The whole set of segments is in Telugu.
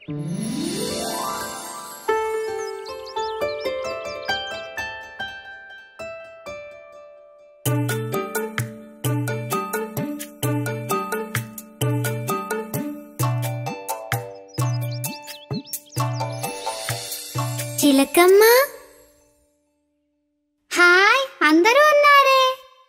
చిలకమ్మ హాయ్ అందరూ ఉన్నారే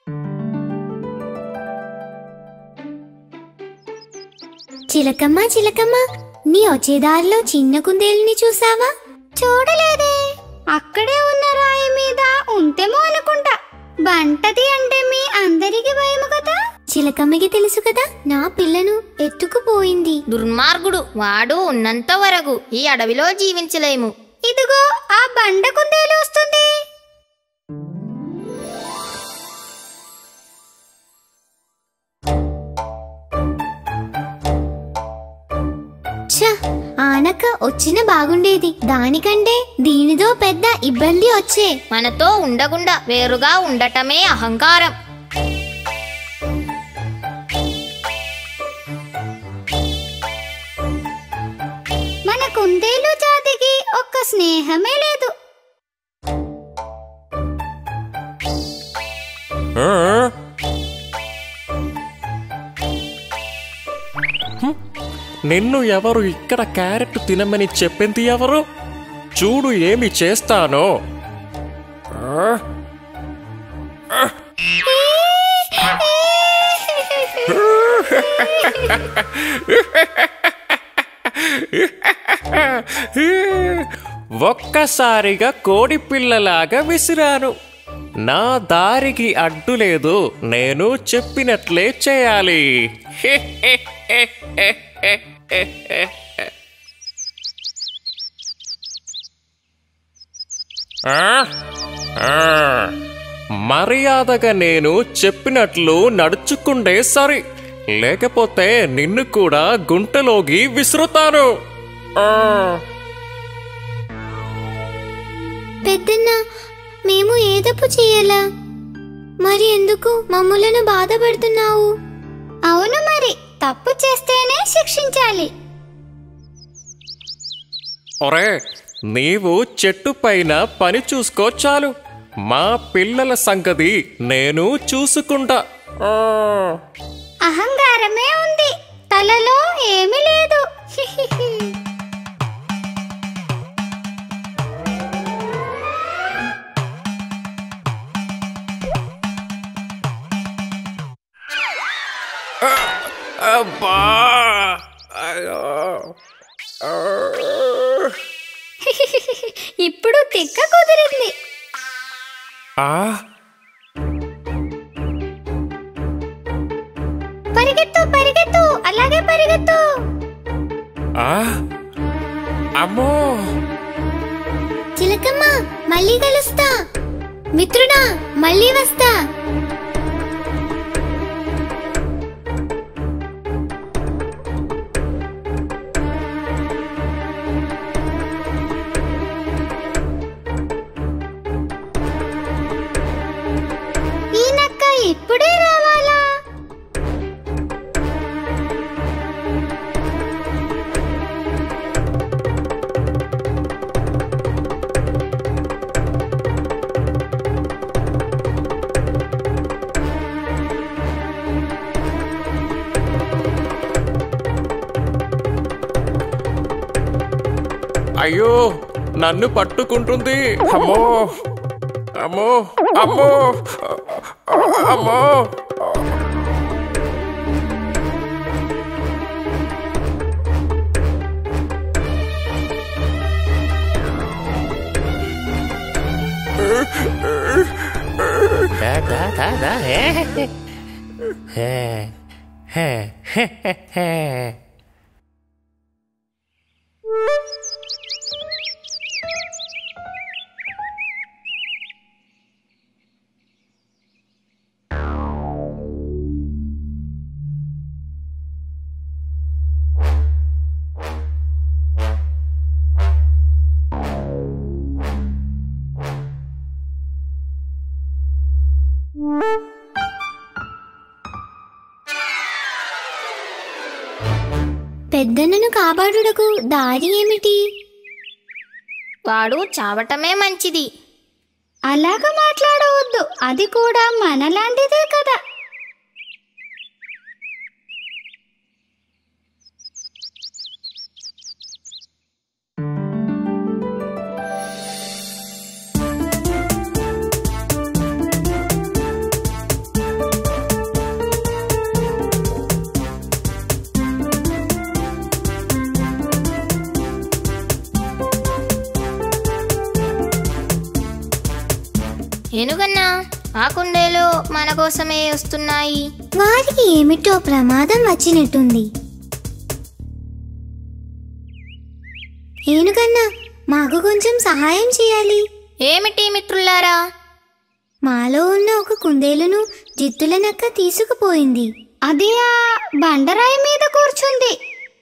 చిలకమ్మ చిలకమ్మ నీ వచ్చే దారిలో చిన్న కుందేలుని చూసావా చూడలేదే అక్కడే ఉన్న రాయి మీద ఉంటేమో అనుకుంటా బంటది అంటే మీ అందరికి భయము కదా చిలకమ్మకి తెలుసు కదా నా పిల్లను ఎత్తుకుపోయింది దుర్మార్గుడు వాడు ఉన్నంత వరకు ఈ అడవిలో జీవించలేము ఇదిగో ఆ బండ కుందేలు వస్తుంది ఛ, ఆనక వచ్చిన బాగుండేది దానికంటే దీనిదో పెద్ద ఇబ్బంది వచ్చే మనతో ఉండకుండా వేరుగా ఉండటమే అహంకారం మన కుందేలు జాతికి ఒక్క స్నేహమే లేదు హ్మ్. నిన్ను ఎవరు ఇక్కడ క్యారెట్ తినమని చెప్పింది ఎవరు చూడు ఏమి చేస్తానో ఆ, ఒక్కసారిగా కోడి పిల్లలాగా విసిరాను నా దారికి అడ్డు లేదు నేను చెప్పినట్లే చేయాలి ఆ? ఆ. మర్యాదగా నేను చెప్పినట్లు నడుచుకుండే సరి లేకపోతే నిన్ను కూడా గుంటలోకి విసురుతాను ఆ. పెద్దన్న మేము ఏ తప్పు చేయాలా మరి ఎందుకు మమ్ములను బాధపడుతున్నావు అవును మరి తప్పు చేస్తేనే శిక్షించాలి ఒరే నీవు చెట్టు పైన పని చూసుకో చాలు మా పిల్లల సంగతి నేను చూసుకుంటా ఆ. అహంకారమే ఉంది తలలో ఏమీ లేదు అబ్బా అయ్యో. ఆ. ఇప్పుడు తిక్క కుదిరింది ఆ పరిగెత్తు పరిగెత్తు అలాగే పరిగెత్తు ఆ అమ్మో చిలకమ్మ మళ్ళీ కలుస్తా మిత్రుడా మళ్ళీ వస్తా ఈ నక్క ఇప్పుడే రావాలా అయ్యో నన్ను పట్టుకుంటుంది అమ్మో అమ్మో అమ్మో అమ్మో పెద్దన్నను కాపాడుటకు దారి ఏమిటి వాడు చావటమే మంచిది అలాగ మాట్లాడవద్దు అది కూడా మనలాంటిదే కదా ఏనుగన్నా ఆ కుందేలు మన కోసమే వస్తున్నాయి వారికి ఏమిటో ప్రమాదం వచ్చినట్టుంది ఏనుగన్నా మాకు కొంచెం సహాయం చేయాలి ఏమిటి మిత్రులారా మాలో ఉన్న ఒక కుందేలును జిత్తుల నక్క తీసుకుపోయింది అది ఆ బండరాయి మీద కూర్చుంది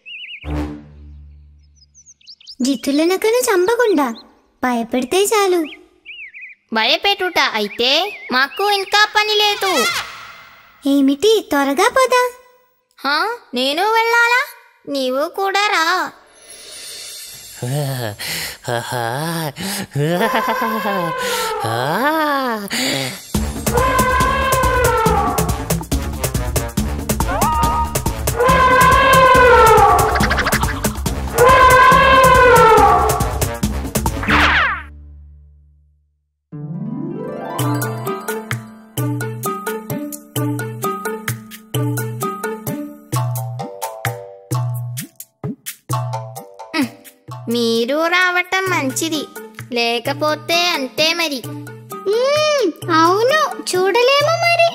జిత్తుల నక్కను చంపకుండా భయపెడితే చాలు భయపెట్టుట అయితే మాకు ఇంకా పని లేదు ఏమిటి త్వరగా పోదా హా నేను వెళ్ళాలా నీవు కూడా రా మీరు రావటం మంచిది లేకపోతే అంతే మరి అవును చూడలేము మరి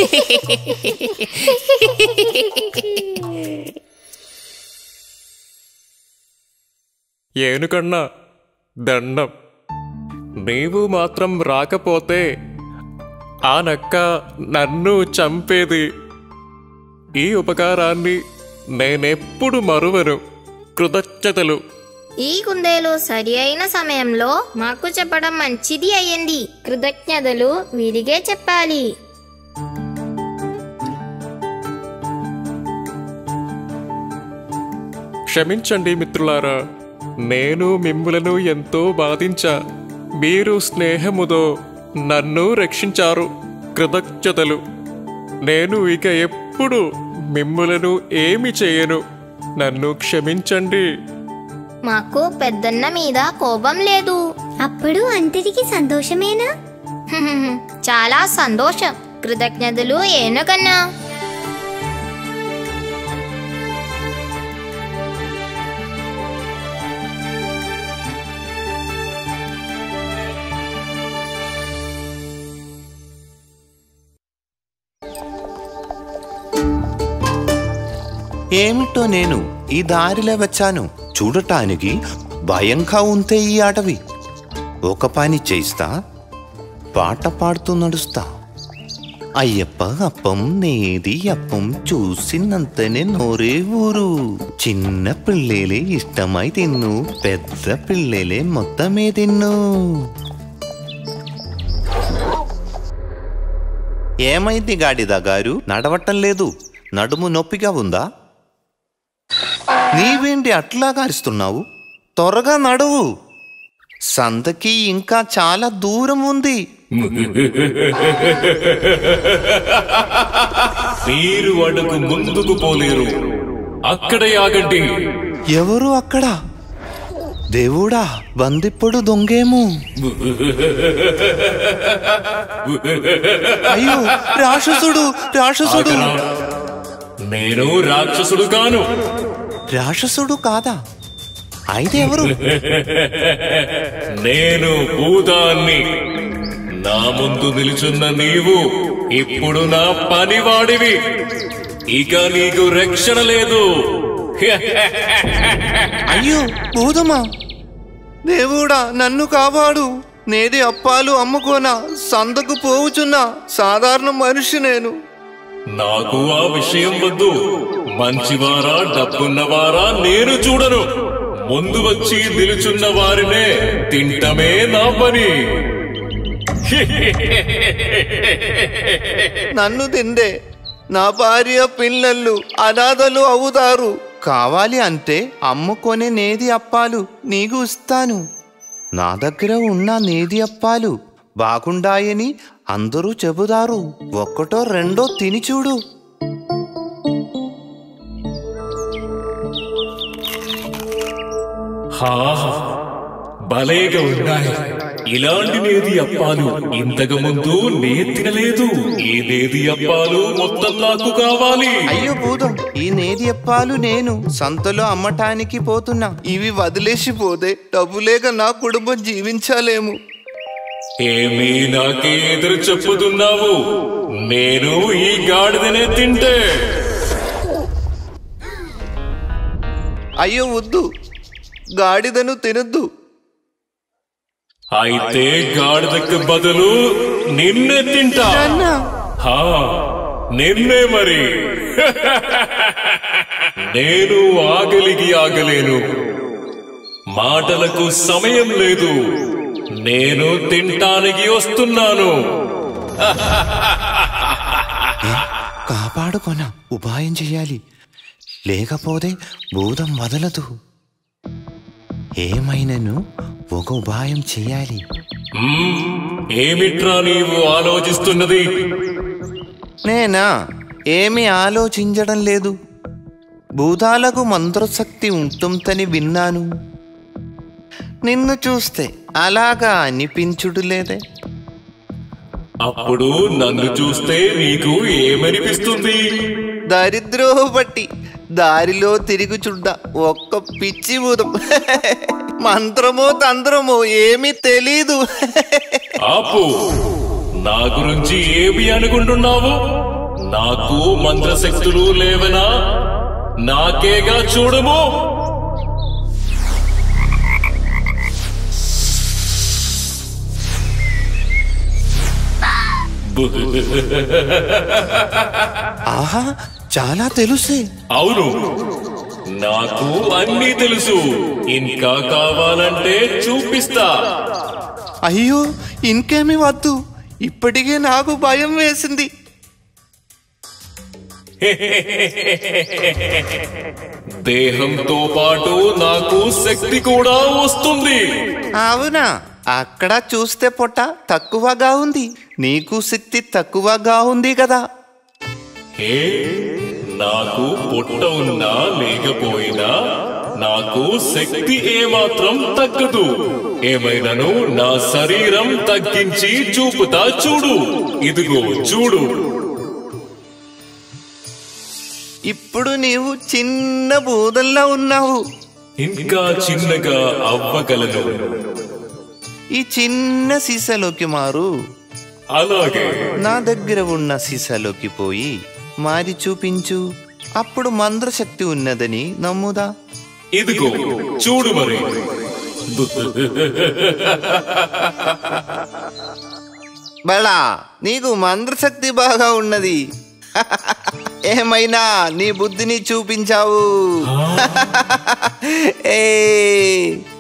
ఏనుకన్నా దండం నీవు మాత్రం రాకపోతే ఆ నక్క నన్ను చంపేది ఈ ఉపకారాన్ని నేనెప్పుడు మరువను కృతజ్ఞతలు ఈ కుందేలు సరి అయిన సమయంలో మాకు చెప్పడం మంచిది అయ్యింది కృతజ్ఞతలు వీరిగే చెప్పాలి క్షమించండి మిత్రులారా నేను మిమ్ములను ఎంతో బాధించా మీరు స్నేహముతో నన్ను రక్షించారు కృతజ్ఞతలు నేను ఇక ఎప్పుడు మిమ్ములను ఏమి చేయను నన్ను క్షమించండి మాకు పెద్దన్న మీద కోపం లేదు అప్పుడు అంతటికి సంతోషమేనా చాలా సంతోషం కృతజ్ఞతలు ఏనుకన్నా ఏమిటో నేను ఈ దారిలో వచ్చాను చూడటానికి భయంగా ఉంటే ఈ అడవి ఒక పని చేస్తా పాట పాడుతూ నడుస్తా అయ్యప్ప అప్పం నేది అప్పం చూసినంతనే నోరే ఊరు చిన్న పిల్లలే ఇష్టమై తిన్ను పెద్ద పిల్లలే మొత్తమే తిన్ను ఏమైంది గాడిద గారు నడవటం లేదు నడుము నొప్పిగా ఉందా నీవేంటి అట్లా గారిస్తున్నావు త్వరగా నడువు సందకి ఇంకా చాలా దూరం ఉంది మీరు అడుగు ముందుకు పోలేరు అక్కడే ఆగండి ఎవరు అక్కడ దేవుడా బందిప్పుడు దొంగేమో అయ్యో రాక్షసుడు రాక్షసుడు ఆగరా. నేను రాక్షసుడు కాను రాక్షసుడు కాదా అయితే ఎవరు నేను భూతాన్ని నా ముందు నిలుచున్న నీవు ఇప్పుడు నా పనివాడివి ఇక నీకు రక్షణ లేదు అయ్యో భూతమా దేవుడా నన్ను కాపాడు నేది అప్పాలు అమ్ముకోనా సందకు పోవుచున్నా సాధారణ మనిషి నేను నాకు ఆ విషయం వద్దు మంచివారా డబ్బున్నవారా నేను చూడను ముందు వచ్చి నిలుచున్న వారినే తింటమే నా పని నన్ను తిందే నా భార్య పిల్లలు అనాథలు అవుతారు కావాలి అంటే అమ్ముకొనే నేది అప్పాలు నీకు ఇస్తాను నా దగ్గర ఉన్న నేది అప్పాలు బాగుండాయని అందరూ చెబుతారు ఒక్కటో రెండో తిని చూడు హాహా భలేగా ఉన్నాయి ఇలాంటి నేది అప్పాలు ఇంతకు ముందు నే తినలేదు ఈ నేది అప్పాలు మొత్తం నాకు కావాలి అయ్యో భూతం ఈ నేది అప్పాలు నేను సంతలో అమ్మటానికి పోతున్నా ఇవి వదిలేసి పోతే డబ్బు లేక నా కుటుంబం జీవించాలేము ఏమీ నాకే ఎదురు చెప్పుతున్నావు నేను ఈ గాడిదనే తింటే అయ్యో వద్దు గాడిదను తినొద్దు అయితే గాడిదకు బదులు నిన్నే తింటా హా నిన్నే మరి నేను ఆగలిగి ఆగలేను మాటలకు సమయం లేదు నేను తింటానికి వస్తున్నాను కాపాడుకొన ఉపాయం చెయ్యాలి లేకపోతే భూతం వదలదు ఏమైనను ఒక ఉపాయం చెయ్యాలి మ్మ్, ఏమిట్రా నీవు ఆలోచిస్తున్నది నేనా ఏమీ ఆలోచించడం లేదు భూతాలకు మంత్రశక్తి ఉంటుందని విన్నాను నిన్ను చూస్తే అలాగా అనిపించుడు లేదే అప్పుడు నన్ను చూస్తే నీకు ఏమనిపిస్తుంది దరిద్రో బట్టి దారిలో తిరిగి చుడ్డ ఒక్క పిచ్చి భూతం మంత్రమో తంత్రమో ఏమీ తెలీదు ఆపు నా గురించి ఏమి అనుకుంటున్నావు నాకు మంత్రశక్తులు లేవనా నాకేగా చూడము ఆహా చాలా తెలుసే అవును నాకు అన్నీ తెలుసు ఇంకా కావాలంటే చూపిస్తా అయ్యో ఇంకేమీ వద్దు ఇప్పటికే నాకు భయం వేసింది దేహంతో పాటు నాకు శక్తి కూడా వస్తుంది అవునా అక్కడ చూస్తే పొట్ట తక్కువగా ఉంది నీకు శక్తి తక్కువగా ఉంది కదా హే నాకు పొట్ట ఉన్నా లేకపోయినా నాకు శక్తి ఏమాత్రం తగ్గదు ఏమైనాను నా శరీరం తగ్గించి చూపుతా చూడు ఇదిగో చూడు ఇప్పుడు నీవు చిన్న బూదల్లా ఉన్నావు ఇంకా చిన్నగా అవ్వగలను ఈ చిన్న సీసాలోకి మారు అలాగే నా దగ్గర ఉన్న సీసాలోకి పోయి మారి చూపించు అప్పుడు మంత్రశక్తి ఉన్నదని నమ్ముదా ఇదిగో చూడు మరి బలా నీకు మంత్రశక్తి బాగా ఉన్నది ఏమైనా నీ బుద్ధిని చూపించావు ఏ